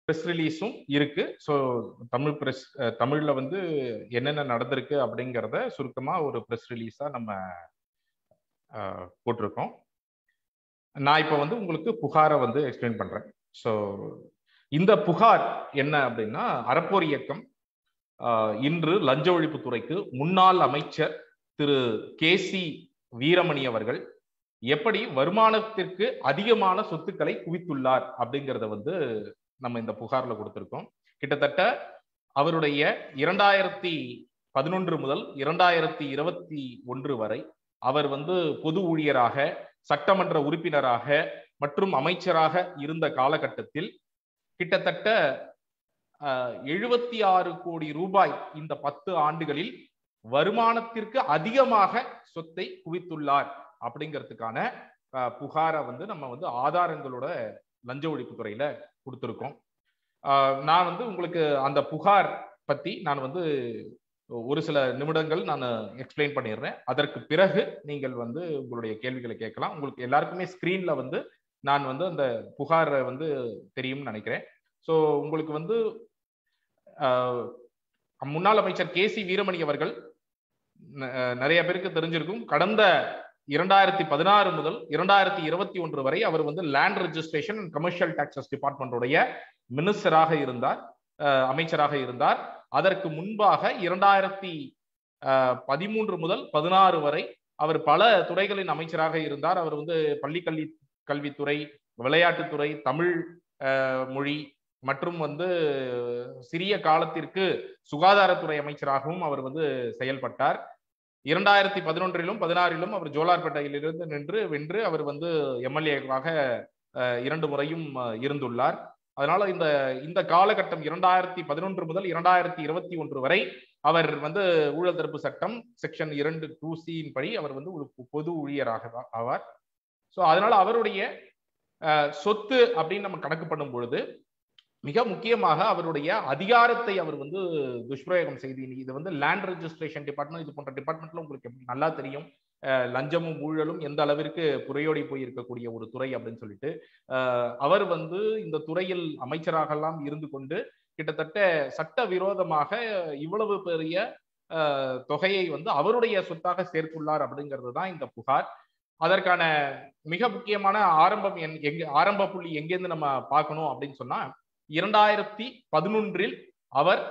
press ரிலீஸும் இருக்கு so Tamil press தமிழ்ல வந்து என்னென்ன நடந்திருக்கு அப்படிங்கிறத சுருக்கமா ஒரு ப்ரெஸ் ரிலீஸா நம்ம அஹ், போட்டிருக்கோம் நான் இப்போ வந்து உங்களுக்கு புகாரை வந்து எக்ஸ்பிளைன் பண்றேன் ஸோ இந்த புகார் என்ன அப்படின்னா அறப்போர் இயக்கம் ஆஹ், இன்று லஞ்ச ஒழிப்புத்துறைக்கு முன்னாள் அமைச்சர் திரு கே சி வீரமணி அவர்கள் எப்படி வருமானத்திற்கு அதிகமான சொத்துக்களை குவித்துள்ளார் அப்படிங்கிறத வந்து நம்ம இந்த புகார்ல கொடுத்திருக்கோம் கிட்டத்தட்ட அவருடைய இரண்டாயிரத்தி பதினொன்று முதல் இரண்டாயிரத்தி இருபத்தி ஒன்று வரை அவர் வந்து பொது ஊழியராக சட்டமன்ற உறுப்பினராக மற்றும் அமைச்சராக இருந்த காலகட்டத்தில் கிட்டத்தட்ட எழுபத்தி ஆறு கோடி ரூபாய் இந்த பத்து ஆண்டுகளில் வருமானத்திற்கு அதிகமாக சொத்தை குவித்துள்ளார் அப்படிங்கிறதுக்கான அஹ், புகாரை வந்து நம்ம வந்து ஆதாரங்களோட லஞ்ச ஒழிப்புத்துறையில கொடுத்துருக்கோம் அஹ், நான் வந்து உங்களுக்கு அந்த புகார் பத்தி நான் வந்து ஒரு சில நிமிடங்கள் நான் எக்ஸ்பிளைன் பண்ணிடுறேன் அதற்கு பிறகு நீங்கள் வந்து உங்களுடைய கேள்விகளை கேட்கலாம் உங்களுக்கு எல்லாருக்குமே ஸ்கிரீன்ல வந்து நான் வந்து அந்த புகாரை வந்து தெரியும்னு நினைக்கிறேன் ஸோ உங்களுக்கு வந்து ஆஹ், முன்னாள் அமைச்சர் கே சி வீரமணி அவர்கள் ந- அஹ், நிறைய பேருக்கு தெரிஞ்சிருக்கும் கடந்த இரண்டாயிரத்தி பதினாறு முதல் இரண்டாயிரத்தி இருபத்தி ஒன்று வரை அவர் வந்து land registration and commercial taxes டிபார்ட்மெண்ட்டுடைய மினிஸ்டராக இருந்தார் அஹ், அமைச்சராக இருந்தார் அதற்கு முன்பாக இரண்டாயிரத்தி அஹ், பதிமூன்று முதல் பதினாறு வரை அவர் பல துறைகளின் அமைச்சராக இருந்தார் அவர் வந்து பள்ளி கல்வி கல்வித்துறை விளையாட்டுத்துறை தமிழ் அஹ், மொழி மற்றும் வந்து சிறிய காலத்திற்கு சுகாதாரத்துறை அமைச்சராகவும் அவர் வந்து செயல்பட்டார் இரண்டாயிரத்தி பதினொன்றிலும் பதினாறிலும் அவர் ஜோலார்பேட்டையிலிருந்து நின்று வென்று அவர் வந்து எம்எல்ஏவாக இரண்டு முறையும் அஹ், இருந்துள்ளார் அதனால இந்த இந்த காலகட்டம் இரண்டாயிரத்தி பதினொன்று முதல் இரண்டாயிரத்தி இருபத்தி ஒன்று வரை அவர் வந்து ஊழல் தடுப்பு சட்டம் செக்ஷன் இரண்டு டூ சியின் படி அவர் வந்து ஒரு பொது ஊழியராக தான் ஆவார் ஸோ அதனால அவருடைய அஹ், சொத்து அப்படின்னு நம்ம கணக்கு பண்ணும் பொழுது மிக முக்கியமாக அவருடைய அதிகாரத்தை அவர் வந்து துஷ்பிரயோகம் செய்து இன்னைக்கு இது வந்து லேண்ட் ரெஜிஸ்ட்ரேஷன் டிபார்ட்மெண்ட் இது போன்ற டிபார்ட்மெண்ட்ல உங்களுக்கு எப்படி நல்லா தெரியும் அஹ், லஞ்சமும் ஊழலும் எந்த அளவிற்கு புரையோடி போய் இருக்கக்கூடிய ஒரு துறை அப்படின்னு சொல்லிட்டு அஹ், அவர் வந்து இந்த துறையில் அமைச்சராகலாம் இருந்து கொண்டு கிட்டத்தட்ட சட்ட விரோதமாக இவ்வளவு பெரிய அஹ், தொகையை வந்து அவருடைய சொத்தாக சேர்த்துள்ளார் அப்படிங்கிறது தான் இந்த புகார் அதற்கான மிக முக்கியமான ஆரம்பம் என்- எங்க ஆரம்ப புள்ளி எங்கேருந்து நம்ம பார்க்கணும் அப்படின்னு சொன்னா இரண்டாயிரத்தி பதினொன்றில் அவர்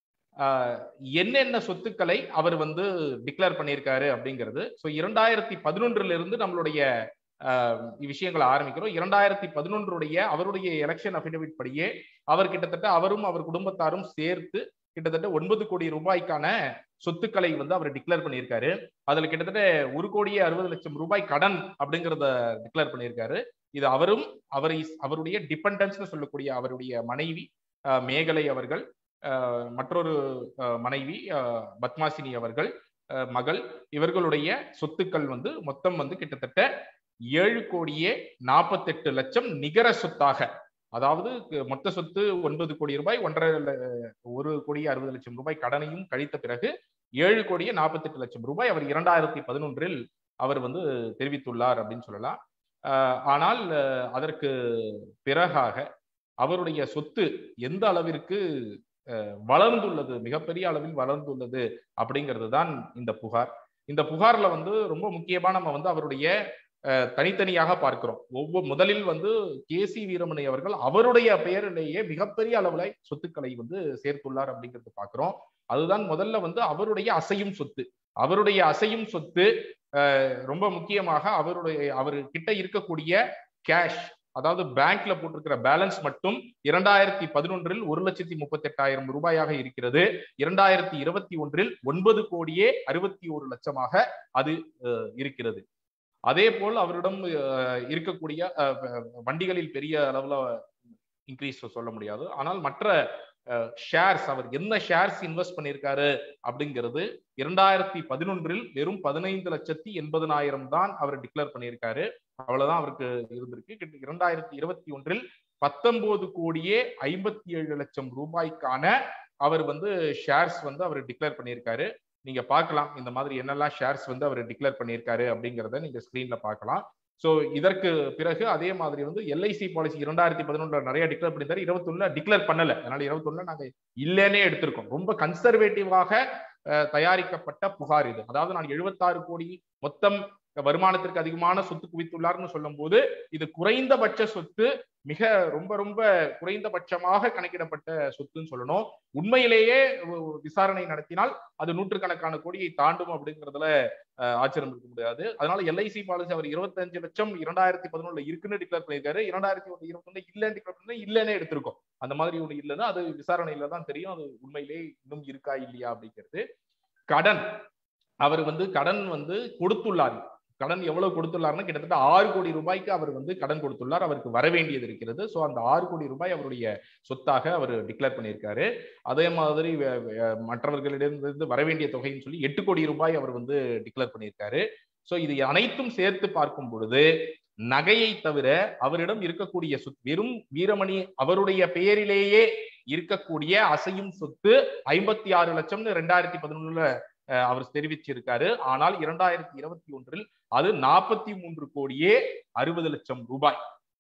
ஆஹ், என்னென்ன சொத்துக்களை அவர் வந்து டிக்ளேர் பண்ணியிருக்காரு அப்படிங்கிறது ஸோ இரண்டாயிரத்தி பதினொன்றுல இருந்து நம்மளுடைய ஆஹ், விஷயங்களை ஆரம்பிக்கிறோம் இரண்டாயிரத்தி பதினொன்றுடைய அவருடைய எலெக்ஷன் அபிடவிட் படியே அவர் கிட்டத்தட்ட அவரும் அவர் குடும்பத்தாரும் சேர்த்து கிட்டத்தட்ட ஒன்பது கோடி ரூபாய்க்கான சொத்துக்களை வந்து அவர் டிக்ளேர் பண்ணியிருக்காரு அதுல கிட்டத்தட்ட ஒரு கோடியே அறுபது லட்சம் ரூபாய் கடன் அப்படிங்கிறத டிக்ளேர் பண்ணியிருக்காரு இது அவரும் அவரை அவருடைய டிபெண்டன்ஸ்னு சொல்லக்கூடிய அவருடைய மனைவி அஹ், மேகலை அவர்கள் அஹ், மற்றொரு அஹ், மனைவி அஹ், பத்மாசினி அவர்கள் அஹ், மகள் இவர்களுடைய சொத்துக்கள் வந்து மொத்தம் வந்து கிட்டத்தட்ட ஏழு கோடியே நாற்பத்தெட்டு லட்சம் நிகர சொத்தாக அதாவது கு- மொத்த சொத்து ஒன்பது கோடி ரூபாய் ஒன்றரை ல- ஒரு கோடியே அறுபது லட்சம் ரூபாய் கடனையும் கழித்த பிறகு ஏழு கோடியே நாற்பத்தெட்டு லட்சம் ரூபாய் அவர் இரண்டாயிரத்தி பதினொன்றில் அவர் வந்து தெரிவித்துள்ளார் அப்படின்னு சொல்லலாம் ஆஹ் ஆனால் அஹ், அதற்கு பிறகாக அவருடைய சொத்து எந்த அளவிற்கு அஹ், வளர்ந்துள்ளது மிகப்பெரிய அளவில் வளர்ந்துள்ளது அப்படிங்கிறது தான் இந்த புகார் இந்த புகார்ல வந்து ரொம்ப முக்கியமா நம்ம வந்து அவருடைய அஹ், தனித்தனியாக பார்க்கிறோம் ஒவ்வொரு முதலில் வந்து கே சி வீரமணி அவர்கள் அவருடைய பெயரிலேயே மிகப்பெரிய அளவுல சொத்துக்களை வந்து சேர்த்துள்ளார் அப்படிங்கிறது பார்க்கிறோம் அதுதான் முதல்ல வந்து அவருடைய அசையும் சொத்து அவருடைய அசையும் சொத்து அஹ், ரொம்ப முக்கியமாக அவருடைய அவர் கிட்ட இருக்கக்கூடிய கேஷ் அதாவது பேங்க்ல போட்டிருக்கிற பேலன்ஸ் மட்டும் இரண்டாயிரத்தி பதினொன்றில் ஒரு லட்சத்தி முப்பத்தி எட்டாயிரம் ரூபாயாக இருக்கிறது இரண்டாயிரத்தி இருபத்தி ஒன்றில் ஒன்பது கோடியே அறுபத்தி ஒரு லட்சமாக அது அஹ், இருக்கிறது அதே போல் அவரிடம் அஹ், இருக்கக்கூடிய அஹ், வண்டிகளில் பெரிய அளவுல இன்க்ரீஸ் சொல்ல முடியாது ஆனால் மற்ற ஷேர்ஸ் அவர் என்ன ஷேர்ஸ் இன்வெஸ்ட் பண்ணியிருக்காரு அப்படிங்கிறது இரண்டாயிரத்தி பதினொன்றில் வெறும் பதினைந்து லட்சத்தி எண்பதனாயிரம் தான் அவர் டிக்ளேர் பண்ணியிருக்காரு அவ்வளவுதான் அவருக்கு இருந்திருக்கு கிட்ட இரண்டாயிரத்தி இருபத்தி ஒன்றில் பத்தொன்பது கோடியே ஐம்பத்தி ஏழு லட்சம் ரூபாய்க்கான அவர் வந்து ஷேர்ஸ் வந்து அவர் டிக்ளேர் பண்ணியிருக்காரு நீங்க பார்க்கலாம் இந்த மாதிரி என்னெல்லாம் ஷேர்ஸ் வந்து அவர் டிக்ளேர் பண்ணியிருக்காரு அப்படிங்கிறத நீங்க ஸ்கிரீன்ல பார்க்கலாம் சோ இதற்கு பிறகு அதே மாதிரி வந்து எல்ஐசி பாலிசி இரண்டாயிரத்தி பதினொன்றுல நிறைய டிக்ளேர் பண்ணியிருந்தாரு இருபத்தொன்னுல டிக்ளேர் பண்ணல அதனால இருபத்தொன்னுல நாங்க இல்லைன்னே எடுத்திருக்கோம் ரொம்ப கன்சர்வேட்டிவாக அஹ், தயாரிக்கப்பட்ட புகார் இது அதாவது நான் எழுபத்தாறு கோடி மொத்தம் வருமானத்திற்கு அதிகமான சொத்து குவித்துள்ளார்னு சொல்லும் போது இது குறைந்தபட்ச சொத்து மிக ரொம்ப ரொம்ப குறைந்தபட்சமாக கணக்கிடப்பட்ட சொத்துன்னு சொல்லணும் உண்மையிலேயே ஒ- விசாரணை நடத்தினால் அது நூற்றுக்கணக்கான கோடியை தாண்டும் அப்படிங்கிறதுல அஹ், ஆச்சரியம் இருக்க முடியாது அதனால எல்ஐசி பாலிசி அவர் இருபத்தஞ்சு லட்சம் இரண்டாயிரத்தி பதினொன்றுல இருக்குன்னு டிக்ளேர் பண்ணியிருக்காரு இரண்டாயிரத்தி ஒன்று இருபத்தொன்னு இல்லைன்னு டிக்ளேர் பண்ணி இல்லைன்னே எடுத்திருக்கோம் அந்த மாதிரி ஒண்ணு இல்லைன்னா அது விசாரணையில தான் தெரியும் அது உண்மையிலே இன்னும் இருக்கா இல்லையா அப்படிங்கிறது கடன் அவர் வந்து கடன் வந்து கொடுத்துள்ளார் கடன் எவ்வளவு கொடுத்துள்ளார்னா கிட்டத்தட்ட ஆறு கோடி ரூபாய்க்கு அவர் வந்து கடன் கொடுத்துள்ளார் அவருக்கு வர வேண்டியது இருக்கிறது ஸோ அந்த ஆறு கோடி ரூபாய் அவருடைய சொத்தாக அவர் டிக்ளேர் பண்ணியிருக்காரு அதே மாதிரி வே- வே- மற்றவர்களிடமிருந்து வர வேண்டிய தொகைன்னு சொல்லி எட்டு கோடி ரூபாய் அவர் வந்து டிக்ளேர் பண்ணியிருக்காரு ஸோ இது அனைத்தும் சேர்த்து பார்க்கும் பொழுது நகையை தவிர அவரிடம் இருக்கக்கூடிய சொத்து வெறும் வீரமணி அவருடைய பெயரிலேயே இருக்கக்கூடிய அசையும் சொத்து ஐம்பத்தி ஆறு லட்சம்னு ரெண்டாயிரத்தி பதினொன்னுல அஹ், அவர் தெரிவிச்சிருக்காரு ஆனால் இரண்டாயிரத்தி இருபத்தி ஒன்றில் அது நாற்பத்தி மூன்று கோடியே அறுபது லட்சம் ரூபாய்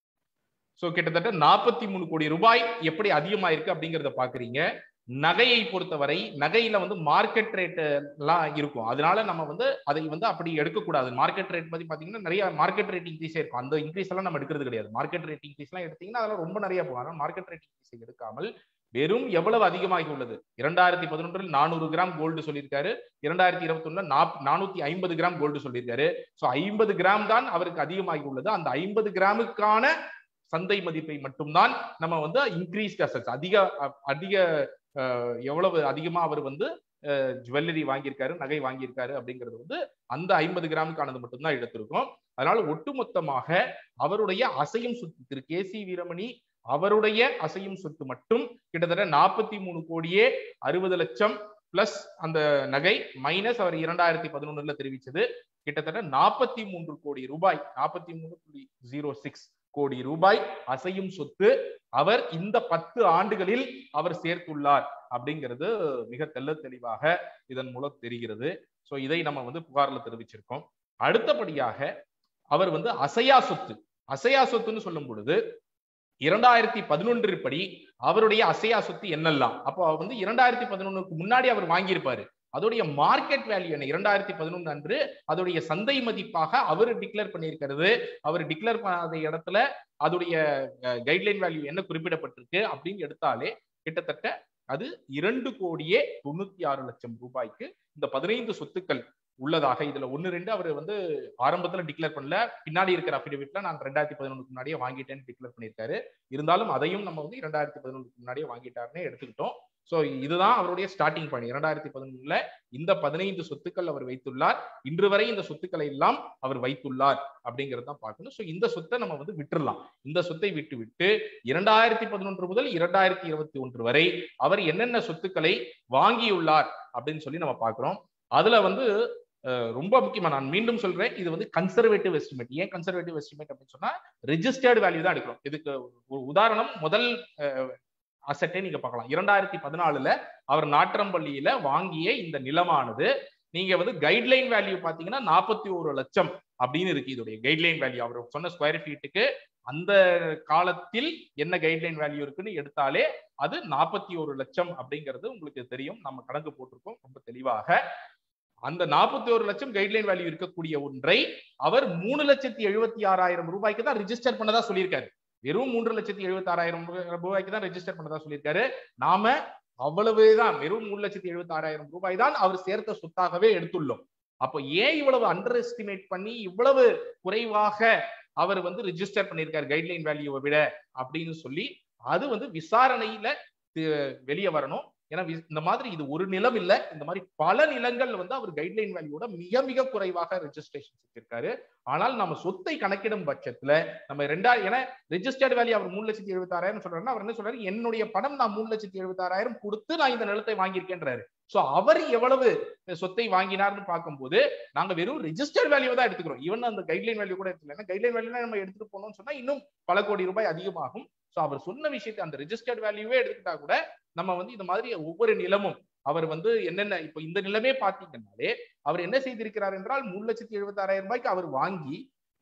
சோ கிட்டத்தட்ட நாற்பத்தி மூணு கோடி ரூபாய் எப்படி அதிகமாயிருக்கு அப்படிங்கறத பாக்குறீங்க நகையை பொறுத்தவரை நகையில வந்து மார்க்கெட் ரேட் எல்லாம் இருக்கும் அதனால நம்ம வந்து அதை வந்து அப்படி எடுக்கக்கூடாது மார்க்கெட் ரேட் பத்தி பாத்தீங்கன்னா நிறைய மார்க்கெட் ரேட் இன்க்ரீஸே இருக்கும் அந்த இன்க்ரீஸ் எல்லாம் நம்ம எடுக்கிறது கிடையாது மார்க்கெட் ரேட் இன்க்ரீஸ் எல்லாம் எடுத்தீங்கன்னா அதெல்லாம் ரொம்ப நிறைய போகும் ஆனால் மார்க்கெட் ரேட் இன்க்ரீஸ் எடுக்காமல் வெறும் எவ்வளவு அதிகமாகி உள்ளது இரண்டாயிரத்தி பதினொன்றில் நானூறு கிராம் கோல்டு சொல்லியிருக்காரு இரண்டாயிரத்தி இருபத்தி ஒண்ணுல நாப் நானூத்தி ஐம்பது கிராம் கோல்டு சொல்லியிருக்காரு சோ ஐம்பது கிராம் தான் அவருக்கு அதிகமாகி உள்ளது அந்த ஐம்பது கிராமுக்கான சந்தை மதிப்பை மட்டும்தான் நம்ம வந்து இன்க்ரீஸ்ட் அசட்ஸ் அதிக அ- அதிக அஹ், எவ்வளவு அதிகமா அவர் வந்து ஜுவல்லரி வாங்கியிருக்காரு நகை வாங்கியிருக்காரு அப்படிங்கிறது வந்து அந்த ஐம்பது கிராமுக்கானது மட்டும்தான் எடுத்திருக்கோம் அதனால ஒட்டுமொத்தமாக அவருடைய அசையும் சொத்து திரு கே சி வீரமணி அவருடைய அசையும் சொத்து மட்டும் கிட்டத்தட்ட நாற்பத்தி மூணு கோடியே அறுபது லட்சம் பிளஸ் அந்த நகை மைனஸ் அவர் இரண்டாயிரத்தி பதினொன்னுல தெரிவிச்சது கிட்டத்தட்ட நாற்பத்தி மூன்று கோடி ரூபாய் நாற்பத்தி மூணு புள்ளி ஜீரோ சிக்ஸ் கோடி ரூபாய் அசையும் சொத்து அவர் இந்த பத்து ஆண்டுகளில் அவர் சேர்த்துள்ளார் அப்படிங்கிறது மிக தெள்ள தெளிவாக இதன் மூலம் தெரிகிறது சோ இதை நம்ம வந்து புகார்ல தெரிவிச்சிருக்கோம் அடுத்தபடியாக அவர் வந்து அசையா சொத்து அசையா சொத்துன்னு சொல்லும் பொழுது இரண்டாயிரத்தி பதினொன்று படி அவருடைய அசையா சொத்து என்னெல்லாம் அப்போ அவர் வந்து இரண்டாயிரத்தி பதினொன்னுக்கு முன்னாடி அவர் வாங்கியிருப்பாரு அதோடைய மார்க்கெட் வேல்யூ என்ன இரண்டாயிரத்தி பதினொன்று அன்று அதோடைய சந்தை மதிப்பாக அவர் டிக்ளேர் பண்ணியிருக்கிறது அவர் டிக்ளேர் பண்ணாத இடத்துல அதோடைய கைட்லைன் வேல்யூ என்ன குறிப்பிடப்பட்டிருக்கு அப்படின்னு எடுத்தாலே கிட்டத்தட்ட அது இரண்டு கோடியே தொண்ணூத்தி ஆறு லட்சம் ரூபாய்க்கு இந்த பதினைந்து சொத்துக்கள் உள்ளதாக இதுல ஒன்னு ரெண்டு அவர் வந்து ஆரம்பத்துல டிக்ளேர் பண்ணல பின்னாடி இருக்கிற அபிடவிட்ல நான் ரெண்டாயிரத்தி பதினொன்றுக்கு முன்னாடியே வாங்கிட்டேன்னு டிக்ளேர் பண்ணியிருக்காரு இருந்தாலும் அதையும் நம்ம வந்து இரண்டாயிரத்தி பதினொன்றுக்கு முன்னாடியே வாங்கிட்டாருன்னு எடுத்துக்கிட்டோம் சோ இதுதான் அவருடைய ஸ்டார்டிங் பாயிண்ட் இரண்டாயிரத்தி பதினொன்றுல இந்த பதினைந்து சொத்துக்கள் அவர் வைத்துள்ளார் இன்று வரை இந்த சொத்துக்களை எல்லாம் அவர் வைத்துள்ளார் அப்படிங்கறத தான் பார்க்கணும் சோ இந்த சொத்தை நம்ம வந்து விட்டுறலாம் இந்த சொத்தை விட்டு விட்டு இரண்டாயிரத்தி பதினொன்று முதல் இரண்டாயிரத்தி இருபத்தி ஒன்று வரை அவர் என்னென்ன சொத்துக்களை வாங்கியுள்ளார் அப்படின்னு சொல்லி நம்ம பார்க்கிறோம் அதுல வந்து அஹ், ரொம்ப முக்கியமா நான் மீண்டும் சொல்றேன் இது வந்து கன்சர்வேட்டிவ் எஸ்டிமேட் ஏன் கன்சர்வேட்டிவ் எஸ்டிமேட் அப்படின்னு சொன்னா ரெஜிஸ்டர்டு வேல்யூ தான் எடுக்கிறோம் இதுக்கு ஒரு உதாரணம் முதல் அசட்டே நீங்க பார்க்கலாம் இரண்டாயிரத்தி பதினாலுல அவர் நாற்றம்பள்ளியில வாங்கிய இந்த நிலமானது நீங்க வந்து கைட்லைன் வேல்யூ பாத்தீங்கன்னா நாற்பத்தி ஒரு லட்சம் அப்படின்னு இருக்கு இதோடைய கைட்லைன் வேல்யூ அவர் சொன்ன ஸ்கொயர் ஃபீட்டுக்கு அந்த காலத்தில் என்ன கைட்லைன் வேல்யூ இருக்குன்னு எடுத்தாலே அது நாற்பத்தி ஒரு லட்சம் அப்படிங்கிறது உங்களுக்கு தெரியும் நம்ம கணக்கு போட்டிருக்கோம் ரொம்ப தெளிவாக அந்த நாற்பத்தி ஒரு லட்சம் கைட்லைன் வேல்யூ இருக்கக்கூடிய ஒன்றை அவர் மூணு லட்சத்தி எழுபத்தி ஆறாயிரம் ரூபாய்க்கு தான் ரிஜிஸ்டர் பண்ணதா சொல்லியிருக்காரு வெறும் மூன்று லட்சத்தி எழுபத்தி ஆறாயிரம் ரூபாய்க்கு தான் ரெஜிஸ்டர் பண்ணதா சொல்லியிருக்காரு நாம அவ்வளவுதான் வெறும் மூணு லட்சத்தி எழுபத்தி ஆறாயிரம் ரூபாய் தான் அவர் சேர்த்த சொத்தாகவே எடுத்துள்ளோம் அப்போ ஏன் இவ்வளவு அண்டர் எஸ்டிமேட் பண்ணி இவ்வளவு குறைவாக அவர் வந்து ரிஜிஸ்டர் பண்ணியிருக்காரு கைட்லைன் வேல்யூவை விட அப்படின்னு சொல்லி அது வந்து விசாரணையில வெளியே வரணும் ஏன்னா வி- இந்த மாதிரி இது ஒரு நிலம் இல்ல இந்த மாதிரி பல நிலங்கள் வந்து அவர் கைட்லைன் வேல்யூட மிக மிக குறைவாக ரெஜிஸ்ட்ரேஷன் செஞ்சிருக்காரு ஆனால் நம்ம சொத்தை கணக்கிடும் பட்சத்துல நம்ம ரெண்டாயிரம் ஏன்னா ரெஜிஸ்டர்ட் வேல்யூ அவர் மூணு லட்சத்தி எழுபத்தி ஆறாயிரம் சொல்றாருன்னா அவர் என்ன சொல்றாரு என்னுடைய பணம் நான் மூணு லட்சத்தி எழுபத்தி ஆறாயிரம் கொடுத்து நான் இந்த நிலத்தை வாங்கியிருக்கேன்றாரு சோ அவர் எவ்வளவு சொத்தை வாங்கினார்னு பார்க்கும்போது நாங்க வெறும் ரெஜிஸ்டர்ட் வேல்யூ தான் எடுத்துக்கிறோம் ஈவன் அந்த கைட்லைன் வேல்யூ கூட எடுத்துக்கல ஏன்னா கைட்லைன் வேல்யூ நம்ம எடுத்துட்டு போனோம்னு சொன்னா இன்னும் பல கோடி ரூபாய் அதிகமாகும் சோ அவர் சொன்ன விஷயத்தை அந்த ரெஜிஸ்டர்ட் வேல்யூவே எடுத்துக்கிட்டா கூட நம்ம வந்து இந்த மாதிரி ஒவ்வொரு நிலமும் அவர் வந்து என்னென்ன இப்போ இந்த நிலமே பாத்தீங்கன்னாலே அவர் என்ன செய்திருக்கிறார் என்றால் மூணு லட்சத்தி எழுபத்தி ஆறாயிரம் ரூபாய்க்கு அவர் வாங்கி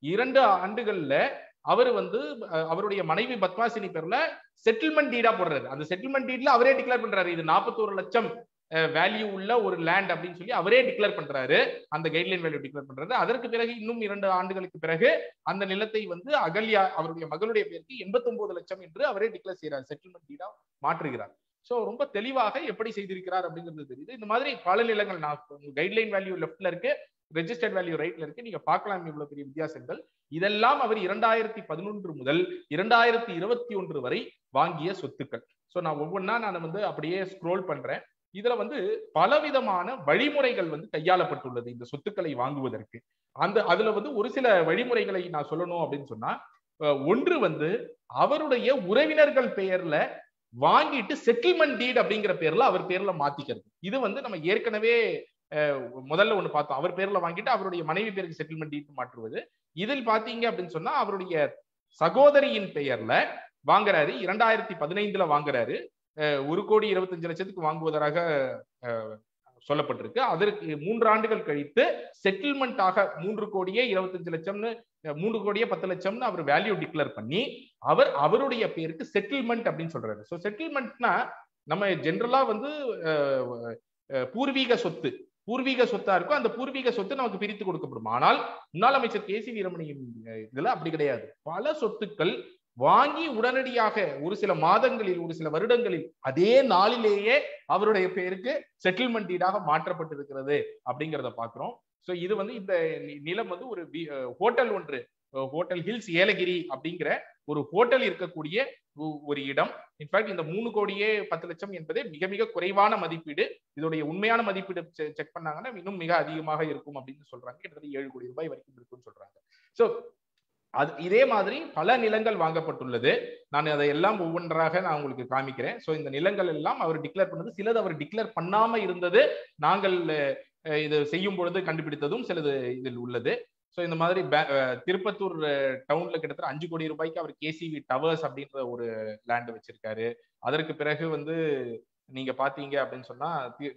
இரண்டு ஆண்டுகள்ல அவர் வந்து அஹ், அவருடைய மனைவி பத்மாசினி பேர்ல செட்டில்மெண்ட் டீடா போடுறாரு அந்த செட்டில்மெண்ட் டீட்ல அவரே டிக்ளேர் பண்றாரு இது நாற்பத்தோரு லட்சம் வேல்யூ உள்ள ஒரு லேண்ட் அப்படின்னு சொல்லி அவரே டிக்ளேர் பண்றாரு அந்த கைட்லைன் வேல்யூ டிக்ளேர் பண்றாரு அதற்கு பிறகு இன்னும் இரண்டு ஆண்டுகளுக்கு பிறகு அந்த நிலத்தை வந்து அகல்யா அவருடைய மகளுடைய பேருக்கு 89 லட்சம் என்று அவரே டிக்ளேர் செய்யறார் செட்டில்மெண்ட் டீடா மாற்றுகிறார் சோ ரொம்ப தெளிவாக எப்படி செய்திருக்கிறார் அப்படிங்கிறது தெரியுது இந்த மாதிரி பல நிலங்கள் நான் கைட்லைன் வேல்யூ லெஃப்ட்ல இருக்கு ரெஜிஸ்டர்ட் வேல்யூ ரைட்ல இருக்கு நீங்க பார்க்கலாம் இவ்வளவு பெரிய வித்தியாசங்கள் இதெல்லாம் அவர் இரண்டாயிரத்தி பதினொன்று முதல் இரண்டாயிரத்தி இருபத்தி ஒன்று வரை வாங்கிய சொத்துக்கள் சோ நான் ஒவ்வொன்றா நான் வந்து அப்படியே ஸ்க்ரோல் பண்றேன் இதுல வந்து பலவிதமான வழிமுறைகள் வந்து கையாளப்பட்டுள்ளது இந்த சொத்துக்களை வாங்குவதற்கு அந்த அதுல வந்து ஒரு சில வழிமுறைகளை நான் சொல்லணும் அப்படின்னு சொன்னா அஹ், ஒன்று வந்து அவருடைய உறவினர்கள் பெயர்ல வாங்கிட்டு செட்டில்மெண்ட் டீட் அப்படிங்கிற பேர்ல அவர் பேர்ல மாத்திக்கிறது இது வந்து நம்ம ஏற்கனவே அஹ், முதல்ல ஒண்ணு பார்த்தோம் அவர் பேர்ல வாங்கிட்டு அவருடைய மனைவி பேருக்கு செட்டில்மெண்ட் டீட் மாற்றுவது இதில் பாத்தீங்க அப்படின்னு சொன்னா அவருடைய சகோதரியின் பெயர்ல வாங்குறாரு இரண்டாயிரத்தி பதினைந்துல வாங்குறாரு அஹ், ஒரு கோடி இருபத்தஞ்சு லட்சத்துக்கு வாங்குவதாக அஹ், சொல்லப்பட்டிருக்கு அதற்கு மூன்று ஆண்டுகள் கழித்து செட்டில்மெண்ட்டாக மூன்று கோடியே இருபத்தஞ்சு லட்சம்னு அஹ், மூன்று கோடியே பத்து லட்சம்னு அவர் வேல்யூ டிக்ளேர் பண்ணி அவர் அவருடைய பேருக்கு செட்டில்மெண்ட் அப்படின்னு சொல்றாரு ஸோ செட்டில்மெண்ட்னா நம்ம ஜென்ரலா வந்து அஹ், அஹ், பூர்வீக சொத்து பூர்வீக சொத்தா இருக்கும் அந்த பூர்வீக சொத்து நமக்கு பிரித்து கொடுக்கப்படும் ஆனால் முன்னாள் அமைச்சர் கே சி வீரமணியின் அஹ், இதுல அப்படி கிடையாது பல சொத்துக்கள் வாங்கி உடனடியாக ஒரு சில மாதங்களில் ஒரு சில வருடங்களில் அதே நாளிலேயே அவருடைய பேருக்கு செட்டில்மெண்ட் டீடாக மாற்றப்பட்டிருக்கிறது அப்படிங்கிறத பாக்குறோம் சோ இது வந்து இந்த நி- நிலம் வந்து ஒரு வி- அஹ் ஹோட்டல் ஒன்று அஹ் ஹோட்டல் ஹில்ஸ் ஏலகிரி அப்படிங்கிற ஒரு ஹோட்டல் இருக்கக்கூடிய ஒ- ஒரு இடம் இன்ஃபேக்ட் இந்த மூணு கோடியே பத்து லட்சம் என்பது மிக மிக குறைவான மதிப்பீடு இதோடைய உண்மையான மதிப்பீடு செக் பண்ணாங்கன்னா இன்னும் மிக அதிகமாக இருக்கும் அப்படின்னு சொல்றாங்க கிட்டத்தட்ட ஏழு கோடி ரூபாய் வரைக்கும் இருக்கும்னு சொல்றாங்க சோ அது இதே மாதிரி பல நிலங்கள் வாங்கப்பட்டுள்ளது நான் அதை எல்லாம் ஒவ்வொன்றாக நான் உங்களுக்கு காமிக்கிறேன் சோ இந்த நிலங்கள் எல்லாம் அவர் டிக்ளேர் பண்ணது சிலது அவர் டிக்ளேர் பண்ணாம இருந்தது நாங்கள் அஹ், இது செய்யும் பொழுது கண்டுபிடித்ததும் சிலது இதில் உள்ளது ஸோ இந்த மாதிரி பே- அஹ், திருப்பத்தூர் அஹ், டவுன்ல கிட்டத்தட்ட அஞ்சு கோடி ரூபாய்க்கு அவர் கேசிவி டவர்ஸ் அப்படின்ற ஒரு லேண்ட் வச்சிருக்காரு அதற்கு பிறகு வந்து நீங்க பாத்தீங்க அப்படின்னு சொன்னா தி-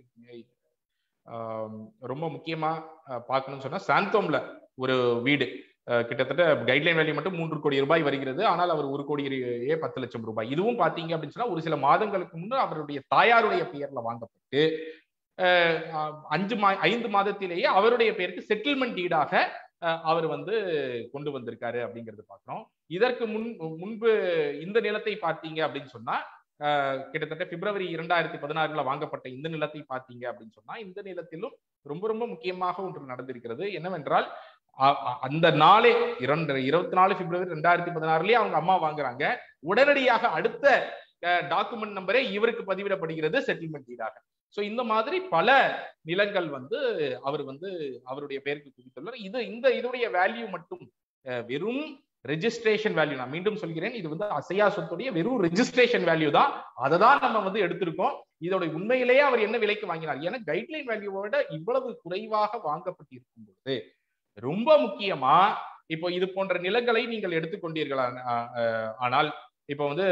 ஆம், ரொம்ப முக்கியமா அஹ், பார்க்கணும்னு சொன்னா சாந்தோம்ல ஒரு வீடு அஹ், கிட்டத்தட்ட கைட்லைன் வேல்யூ மட்டும் மூன்று கோடி ரூபாய் வருகிறது ஆனால் அவர் ஒரு கோடியே பத்து லட்சம் ரூபாய் இதுவும் பாத்தீங்க அப்படின்னு சொன்னா ஒரு சில மாதங்களுக்கு முன்னர் அவருடைய தாயாருடைய பெயர்ல வாங்கப்பட்டு அஹ், அஹ், அஞ்சு மா ஐந்து மாதத்திலேயே அவருடைய பெயருக்கு செட்டில்மெண்ட் ஈடாக அஹ், அவர் வந்து கொண்டு வந்திருக்காரு அப்படிங்கறது பாக்குறோம் இதற்கு முன் முன்பு இந்த நிலத்தை பார்த்தீங்க அப்படின்னு சொன்னா அஹ், கிட்டத்தட்ட பிப்ரவரி இரண்டாயிரத்தி பதினாறுல வாங்கப்பட்ட இந்த நிலத்தை பார்த்தீங்க அப்படின்னு சொன்னா இந்த நிலத்திலும் ரொம்ப ரொம்ப முக்கியமாக ஒன்று நடந்திருக்கிறது என்னவென்றால் அ- அ- அந்த நாளே இரண்டு இருபத்தி நாலு பிப்ரவரி ரெண்டாயிரத்தி பதினாறுலயே அவங்க அம்மா வாங்குறாங்க உடனடியாக அடுத்த டாக்குமெண்ட் நம்பரே இவருக்கு பதிவிடப்படுகிறது செட்டில்மெண்ட் ஈடாக சோ இந்த மாதிரி பல நிலங்கள் வந்து அவர் வந்து அவருடைய பெயருக்கு குவித்துள்ளார் இது இந்த இதோடைய வேல்யூ மட்டும் அஹ், வெறும் ரெஜிஸ்ட்ரேஷன் வேல்யூ நான் மீண்டும் சொல்கிறேன் இது வந்து அசையா சொத்துடைய வெறும் ரெஜிஸ்ட்ரேஷன் வேல்யூ தான் அதை தான் நம்ம வந்து எடுத்திருக்கோம் இதோட உண்மையிலேயே அவர் என்ன விலைக்கு வாங்கினார் ஏன்னா கைட்லைன் வேல்யூவோட இவ்வளவு குறைவாக வாங்கப்பட்டிருக்கும் பொழுது ரொம்ப முக்கியமா இப்போ இது போன்ற நிலங்களை நீங்கள் எடுத்துக்கொண்டீர்கள் ஆ- ஆ- ஆனால் இப்போ வந்து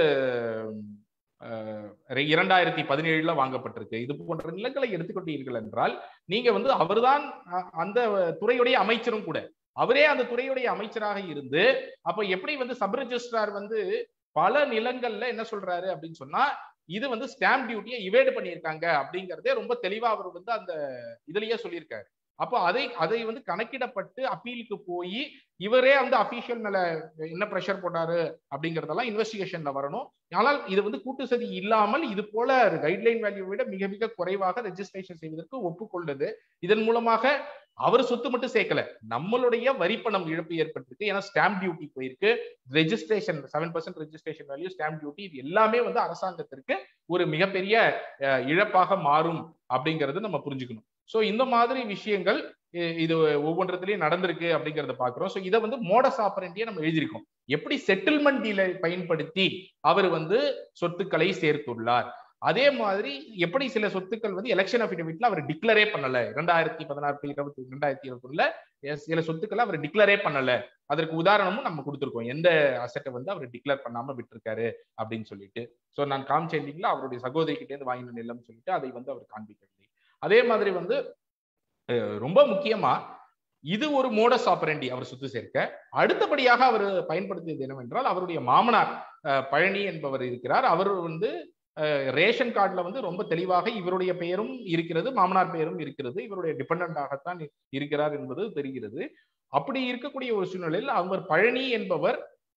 அஹ், இரண்டாயிரத்தி பதினேழுல வாங்கப்பட்டிருக்கு இது போன்ற நிலங்களை எடுத்துக்கொண்டீர்கள் என்றால் நீங்க வந்து அவர்தான் அ- அந்த துறையுடைய அமைச்சரும் கூட அவரே அந்த துறையுடைய அமைச்சராக இருந்து அப்ப எப்படி வந்து சப் ரெஜிஸ்ட்ரார் வந்து பல நிலங்கள்ல என்ன சொல்றாரு அப்படின்னு சொன்னா இது வந்து ஸ்டாம்ப் டியூட்டியை இவேடு பண்ணியிருக்காங்க அப்படிங்கறதே ரொம்ப தெளிவா அவர் வந்து அந்த இதுலயே சொல்லியிருக்காரு அப்போ அதை அதை வந்து கணக்கிடப்பட்டு அப்பீலுக்கு போய் இவரே வந்து அபிஷியல் மேல என்ன ப்ரெஷர் போட்டாரு அப்படிங்கறதெல்லாம் இன்வெஸ்டிகேஷன்ல வரணும் ஆனால் இது வந்து கூட்டு சதி இல்லாமல் இது போல கைட்லைன் வேல்யூ விட மிக மிக குறைவாக ரெஜிஸ்ட்ரேஷன் செய்வதற்கு ஒப்புக்கொண்டது இதன் மூலமாக அவர் சொத்து மட்டும் சேர்க்கல நம்மளுடைய வரிப்பணம் இழப்பு ஏற்பட்டிருக்கு ஏன்னா ஸ்டாம்ப் டியூட்டி போயிருக்கு registration seven percent registration value stamp duty இது எல்லாமே வந்து அரசாங்கத்திற்கு ஒரு மிகப்பெரிய அஹ், இழப்பாக மாறும் அப்படிங்கறது நம்ம புரிஞ்சுக்கணும் சோ இந்த மாதிரி விஷயங்கள் இ- இது ஒவ்வொன்றத்திலயும் நடந்திருக்கு அப்படிங்கறத பாக்குறோம் சோ இதை வந்து மோடஸ் ஆப்பரண்டியா நம்ம எழுதியிருக்கோம் எப்படி செட்டில்மெண்ட் டீலை பயன்படுத்தி அவர் வந்து சொத்துக்களை சேர்த்துள்ளார் அதே மாதிரி எப்படி சில சொத்துக்கள் வந்து எலெக்ஷன் அபிடவிட்ல அவர் டிக்ளரே பண்ணல இரண்டாயிரத்தி பதினாறு இருபத்தி ரெண்டாயிரத்தி இருபத்தி ஒண்ணுல சில சொத்துக்களை அவர் டிக்ளரே பண்ணல அதற்கு உதாரணமும் நம்ம கொடுத்திருக்கோம் எந்த அசட்டை வந்து அவர் டிக்ளேர் பண்ணாம விட்டிருக்காரு அப்படின்னு சொல்லிட்டு சோ நான் காமிச்சேன் இல்லைங்களா அவருடைய சகோதரி கிட்டே இருந்து வாங்கின நிலம் சொல்லிட்டு அதை வந்து அவர் காண்பிக்கவில்லை அதே மாதிரி வந்து அஹ், ரொம்ப முக்கியமா இது ஒரு மோடஸ் ஆப்பரண்டி அவர் சொத்து சேர்க்க அடுத்தபடியாக அவர் பயன்படுத்தியது என்னவென்றால் அவருடைய மாமனார் அஹ், பழனி என்பவர் இருக்கிறார் அவர் வந்து அஹ், ரேஷன் கார்டுல வந்து ரொம்ப தெளிவாக இவருடைய பெயரும் இருக்கிறது மாமனார் பெயரும் இருக்கிறது இவருடைய டிபெண்டாகத்தான் இருக்கிறார் என்பது தெரிகிறது அப்படி இருக்கக்கூடிய ஒரு சூழ்நிலையில் அவர் பழனி என்பவர்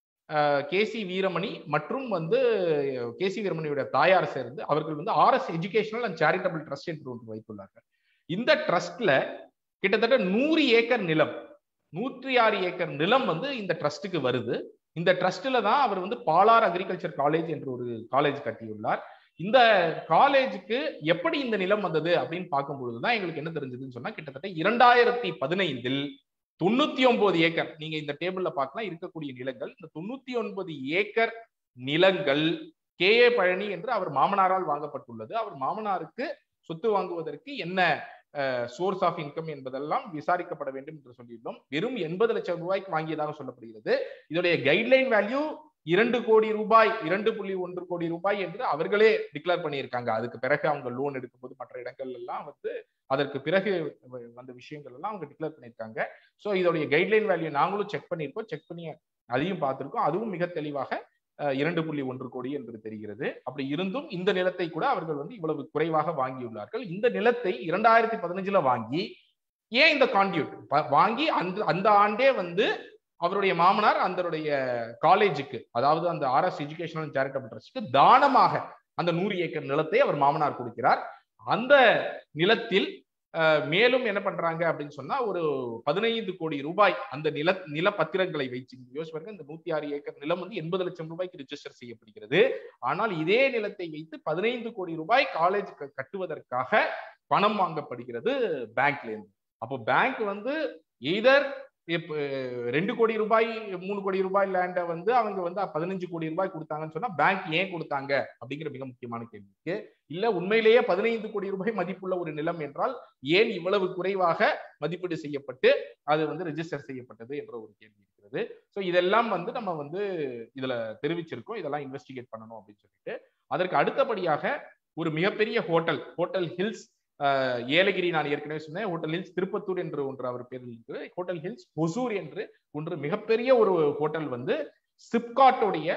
கே சி வீரமணி மற்றும் வந்து கே சி வீரமணியுடைய தாயார் சேர்ந்து அவர்கள் வந்து RS educational and charitable trust என்று ஒன்று வைத்துள்ளார்கள் இந்த ட்ரஸ்ட்ல கிட்டத்தட்ட நூறு ஏக்கர் நிலம் நூற்றி ஆறு ஏக்கர் நிலம் வந்து இந்த ட்ரஸ்ட்டுக்கு வருது இந்த ட்ரஸ்ட்ல தான் அவர் வந்து பாலார் அக்ரிகல்ச்சர் காலேஜ் என்று ஒரு காலேஜ் கட்டியுள்ளார் இந்த காலேஜுக்கு எப்படி இந்த நிலம் வந்தது அப்படின்னு பார்க்கும் பொழுதுதான் எங்களுக்கு என்ன தெரிஞ்சதுன்னு சொன்னா கிட்டத்தட்ட இரண்டாயிரத்தி பதினைந்தில் தொண்ணூத்தி ஒன்பது ஏக்கர் நீங்க இந்த டேபிள்ல பார்க்கலாம் இருக்கக்கூடிய நிலங்கள் இந்த தொண்ணூத்தி ஒன்பது ஏக்கர் நிலங்கள் கே ஏ பழனி என்று அவர் மாமனாரால் வாங்கப்பட்டுள்ளது அவர் மாமனாருக்கு சொத்து வாங்குவதற்கு என்ன சோர்ஸ் ஆஃப் இன்கம் என்பதெல்லாம் விசாரிக்கப்பட வேண்டும் என்று சொல்லியிருந்தோம் வெறும் எண்பது லட்சம் ரூபாய்க்கு வாங்கியதாக சொல்லப்படுகிறது இதோடைய கைட்லைன் வேல்யூ இரண்டு கோடி ரூபாய் இரண்டு புள்ளி ஒன்று கோடி ரூபாய் என்று அவர்களே டிக்ளேர் பண்ணியிருக்காங்க அதுக்கு பிறகு அவங்க லோன் எடுக்கும்போது மற்ற இடங்கள் எல்லாம் வந்து அதற்கு பிறகு வந்த விஷயங்கள் எல்லாம் அவங்க டிக்ளேர் பண்ணியிருக்காங்க ஸோ இதோடைய கைட்லைன் வேல்யூ நாங்களும் செக் பண்ணியிருக்கோம் செக் பண்ணி அதையும் பார்த்திருக்கோம் அதுவும் மிக தெளிவாக அஹ், இரண்டு புள்ளி ஒன்று கோடி என்று தெரிகிறது அப்படி இருந்தும் இந்த நிலத்தை கூட அவர்கள் வந்து இவ்வளவு குறைவாக வாங்கியுள்ளார்கள் இந்த நிலத்தை இரண்டாயிரத்தி பதினஞ்சுல வாங்கி ஏன் இந்த கான்டியூட் வாங்கி அந்த அந்த ஆண்டே வந்து அவருடைய மாமனார் அதனுடைய காலேஜுக்கு அதாவது அந்த ஆர்எஸ் எஜுகேஷனல் சேரிட்டபிள் ட்ரஸ்ட்க்கு தானமாக அந்த நூறு ஏக்கர் நிலத்தை அவர் மாமனார் கொடுக்கிறார் அந்த நிலத்தில் அஹ், மேலும் என்ன பண்றாங்க அப்படின்னு சொன்னா ஒரு பதினைந்து கோடி ரூபாய் அந்த நில நில பத்திரங்களை வைத்து யோசிச்சு பாருங்க இந்த நூத்தி ஆறு ஏக்கர் நிலம் வந்து எண்பது லட்சம் ரூபாய்க்கு ரிஜிஸ்டர் செய்யப்படுகிறது ஆனால் இதே நிலத்தை வைத்து பதினைந்து கோடி ரூபாய் காலேஜ் கட்டுவதற்காக பணம் வாங்கப்படுகிறது பேங்க்ல இருந்து அப்போ பேங்க் வந்து எய்தர் இப்ப ரெண்டு கோடி ரூபாய் மூணு கோடி ரூபாய் லேண்டை வந்து அவங்க வந்து பதினஞ்சு கோடி ரூபாய் கொடுத்தாங்கன்னு சொன்னா பேங்க் ஏன் கொடுத்தாங்க அப்படிங்கிற மிக முக்கியமான கேள்விக்கு இல்ல உண்மையிலேயே பதினைந்து கோடி ரூபாய் மதிப்புள்ள ஒரு நிலம் என்றால் ஏன் இவ்வளவு குறைவாக மதிப்பீடு செய்யப்பட்டு அது வந்து ரெஜிஸ்டர் செய்யப்பட்டது என்ற ஒரு கேள்வி இருக்கிறது ஸோ இதெல்லாம் வந்து நம்ம வந்து இதுல தெரிவிச்சிருக்கோம் இதெல்லாம் இன்வெஸ்டிகேட் பண்ணணும் அப்படின்னு சொல்லிட்டு அதற்கு அடுத்தபடியாக ஒரு மிகப்பெரிய hotel hotel hills ah Yelagiri நான் ஏற்கனவே சொன்னேன் ஹோட்டல் ஹில்ஸ் திருப்பத்தூர் என்று ஒன்று அவர் பேரில் இருக்கு ஹோட்டல் ஹில்ஸ் ஒசூர் என்று ஒன்று மிகப்பெரிய ஒரு ஹோட்டல் வந்து சிப்காட்டோடைய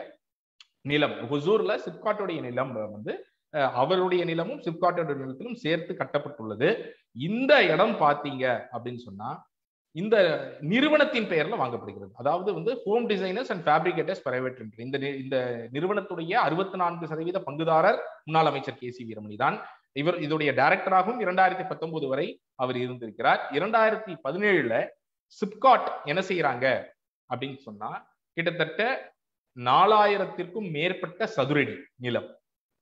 நிலம் ஒசூர்ல சிப்காட்டோடைய நிலம் வந்து அஹ், அவருடைய நிலமும் சிப்காட்டோட நிலத்திலும் சேர்த்து கட்டப்பட்டுள்ளது இந்த இடம் பாத்தீங்க அப்படின்னு சொன்னா இந்த நிறுவனத்தின் பெயர்ல வாங்கப்படுகிறது அதாவது வந்து home designers and fabricators private limited இந்த நி- இந்த நிறுவனத்துடைய அறுபத்தி நான்கு சதவீத பங்குதாரர் முன்னாள் அமைச்சர் கே சி வீரமணி தான் இவர் இதோடைய டைரக்டராகவும் இரண்டாயிரத்தி பத்தொன்பது வரை அவர் இருந்திருக்கிறார் இரண்டாயிரத்தி பதினேழுல சிப்காட் என்ன செய்யறாங்க அப்படின்னு சொன்னா கிட்டத்தட்ட நாலாயிரத்திற்கும் மேற்பட்ட சதுரடி நிலம்